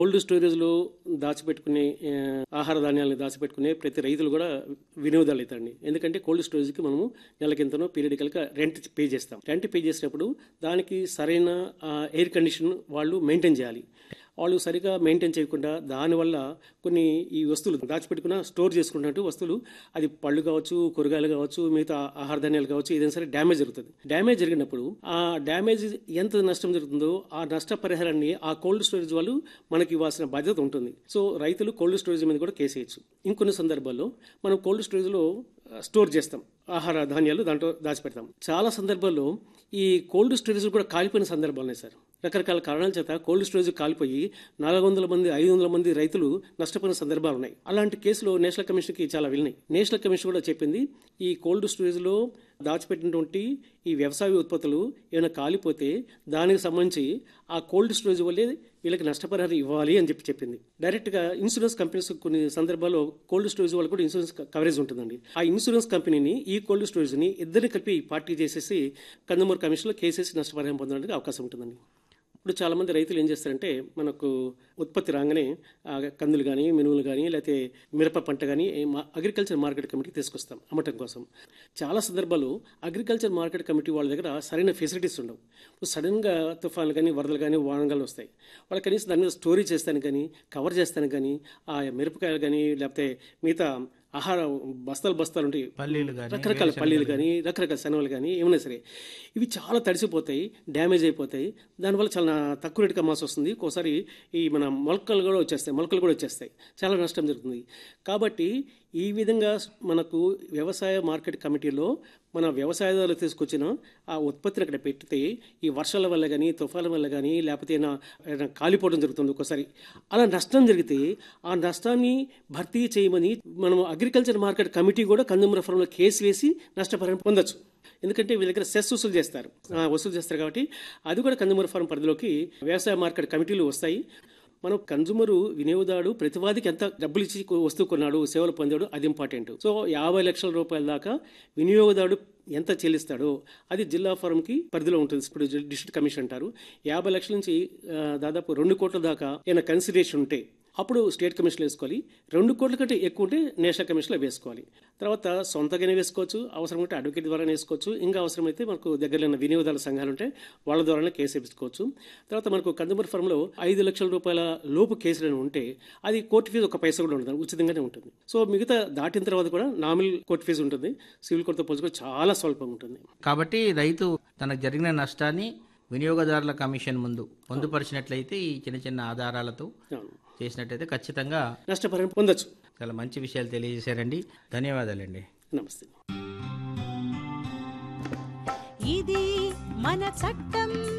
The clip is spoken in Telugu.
కోల్డ్ స్టోరేజ్లో దాచిపెట్టుకునే ఆ, ఆహార ధాన్యాలను దాచిపెట్టుకునే ప్రతి రైతులు కూడా వినియోగదారులు అవుతారండి ఎందుకంటే కోల్డ్ స్టోరేజ్కి మనము నెలకింతనో పీరియడికల్గా రెంట్ పే చేస్తాం రెంట్ పే చేసినప్పుడు దానికి సరైన ఎయిర్ కండిషన్ వాళ్ళు మెయింటైన్ చేయాలి వాళ్ళు సరిగా మెయింటైన్ చేయకుండా దానివల్ల కొన్ని ఈ వస్తువులు దాచిపెట్టుకున్న స్టోర్ చేసుకున్నట్టు వస్తువులు అది పళ్ళు కావచ్చు కూరగాయలు కావచ్చు మిగతా ఆహార ధాన్యాలు కావచ్చు ఏదైనా సరే డ్యామేజ్ జరుగుతుంది డ్యామేజ్ జరిగినప్పుడు ఆ డ్యామేజ్ ఎంత నష్టం జరుగుతుందో ఆ నష్ట పరిహారాన్ని ఆ కోల్డ్ స్టోరేజ్ వాళ్ళు మనకి ఇవ్వాల్సిన బాధ్యత ఉంటుంది సో రైతులు కోల్డ్ స్టోరేజ్ మీద కూడా కేసు వేయచ్చు ఇంకొన్ని సందర్భాల్లో మనం కోల్డ్ స్టోరేజ్లో స్టోర్ చేస్తాం ఆహార ధాన్యాలు దాంట్లో దాచిపెడతాం చాలా సందర్భాల్లో ఈ కోల్డ్ స్టోరేజ్ కూడా కాలిపోయిన సందర్భాలు ఉన్నాయి సార్ రకరకాల కారణాల చేత కోల్డ్ స్టోరేజ్ కాలిపోయి నాలుగు వందల మంది ఐదు వందల మంది రైతులు నష్టపోయిన సందర్భాలు ఉన్నాయి అలాంటి కేసులో నేషనల్ కమిషన్కి చాలా వెళ్ళినాయి నేషనల్ కమిషన్ కూడా చెప్పింది ఈ కోల్డ్ స్టోరేజ్లో దాచిపెట్టినటువంటి ఈ వ్యవసాయ ఉత్పత్తులు ఏమైనా కాలిపోతే దానికి సంబంధించి ఆ కోల్డ్ స్టోరేజ్ వల్లే వీళ్ళకి నష్టపరిహారం ఇవ్వాలి అని చెప్పి చెప్పింది డైరెక్ట్గా ఇన్సూరెన్స్ కంపెనీస్ కొన్ని సందర్భాల్లో కోల్డ్ స్టోరేజ్ వాళ్ళు కూడా ఇన్సూరెన్స్ కవరేజ్ ఉంటుందండి ఆ ఇన్సూరెన్స్ కంపెనీని ఈ కోల్డ్ స్టోరేజ్ని ఇద్దరిని కలిపి పార్టీ చేసేసి కన్జ్యూమర్ కమిషన్లో కేసేసి నష్టపరిహారం పొందడానికి అవకాశం ఉంటుందండి ఇప్పుడు చాలామంది రైతులు ఏం చేస్తారంటే మనకు ఉత్పత్తి రాగానే ఆ కందులు కానీ మినుములు కానీ లేకపోతే మిరప పంట కానీ అగ్రికల్చర్ మార్కెట్ కమిటీకి తీసుకొస్తాం అమ్మటం కోసం చాలా సందర్భాలు అగ్రికల్చర్ మార్కెట్ కమిటీ వాళ్ళ దగ్గర సరైన ఫెసిలిటీస్ ఉండవు ఇప్పుడు సడన్గా తుఫాన్లు కానీ వరదలు కానీ వానగాలు వస్తాయి వాళ్ళకి కనీసం దాని మీద స్టోరీ చేస్తాను కానీ కవర్ చేస్తాను కానీ ఆ మిరపకాయలు కానీ లేకపోతే మిగతా ఆహార బస్తాలు బస్తాలు ఉంటాయి పల్లీలు కానీ రకరకాల పల్లీలు కానీ రకరకాల శనగలు కానీ ఏమైనా సరే ఇవి చాలా తడిసిపోతాయి డ్యామేజ్ అయిపోతాయి దానివల్ల చాలా తక్కువ రేటుకి అమ్మాల్సి వస్తుంది ఒక్కోసారి ఈ మన మొలకలు కూడా వచ్చేస్తాయి మొలకలు కూడా వచ్చేస్తాయి చాలా నష్టం జరుగుతుంది కాబట్టి ఈ విధంగా మనకు వ్యవసాయ మార్కెట్ కమిటీలో మన వ్యవసాయదారులు తీసుకొచ్చిన ఆ ఉత్పత్తిని అక్కడ పెడితే ఈ వర్షాల వల్ల కానీ తుఫాల వల్ల కానీ లేకపోతే ఏమైనా ఏమైనా కాలిపోవడం జరుగుతుంది ఒక్కోసారి అలా నష్టం జరిగితే ఆ నష్టాన్ని భర్తీ చేయమని మనం అగ్రికల్చర్ మార్కెట్ కమిటీ కూడా కన్జ్యూమర్ ఫోరంలో కేసు వేసి నష్టపరిహారం పొందొచ్చు ఎందుకంటే వీళ్ళ దగ్గర సెస్ వసూలు చేస్తారు ఆ, వసూలు చేస్తారు కాబట్టి అది కూడా కన్జ్యూమర్ ఫారం పరిధిలోకి వ్యవసాయ మార్కెట్ కమిటీలు వస్తాయి మనం కన్జ్యూమరు వినియోగదారుడు ప్రతివాదికి ఎంత డబ్బులు ఇచ్చి కొ- వస్తువు కొన్నాడు సేవలు పొందాడు అది ఇంపార్టెంట్ సో యాభై లక్షల రూపాయల దాకా వినియోగదారుడు ఎంత చెల్లిస్తాడో అది జిల్లా ఫారంకి పరిధిలో ఉంటుంది ఇప్పుడు జి- డిస్ట్రిక్ట్ కమిషన్ అంటారు యాభై లక్షల నుంచి ఆ, దాదాపు రెండు కోట్ల దాకా ఏమైనా కన్సిడరేషన్ ఉంటే అప్పుడు స్టేట్ కమిషన్లో వేసుకోవాలి రెండు కోట్ల కంటే ఎక్కువ ఉంటే నేషనల్ కమిషన్లో వేసుకోవాలి తర్వాత సొంతగానే వేసుకోవచ్చు అవసరం ఉంటే అడ్వకేట్ ద్వారా వేసుకోవచ్చు ఇంకా అవసరమైతే మనకు దగ్గరలో ఉన్న వినియోగదారుల సంఘాలు ఉంటే వాళ్ళ ద్వారానే కేసు వేసుకోవచ్చు తర్వాత మనకు కన్జ్యూమర్ ఫర్మ్లో ఐదు లక్షల రూపాయల లోపు కేసులు ఉంటే అది కోర్టు ఫీజు ఒక పైసా కూడా ఉండదు ఉచితంగానే ఉంటుంది సో మిగతా దాటిన తర్వాత కూడా నామినల్ కోర్టు ఫీజు ఉంటుంది సివిల్ కోర్టుతో పోల్చుకొని చాలా స్వల్పంగా ఉంటుంది కాబట్టి రైతు తనకు జరిగిన నష్టాన్ని వినియోగదారుల కమిషన్ ముందు పొందుపరిచినట్లయితే ఈ చిన్న చిన్న ఆధారాలతో అవును. చేసినట్లయితే ఖచ్చితంగా నష్టపరిహారం పొందొచ్చు చాలా మంచి విషయాలు తెలియజేశారండి ధన్యవాదాలండి నమస్తే ఇది మన చట్టం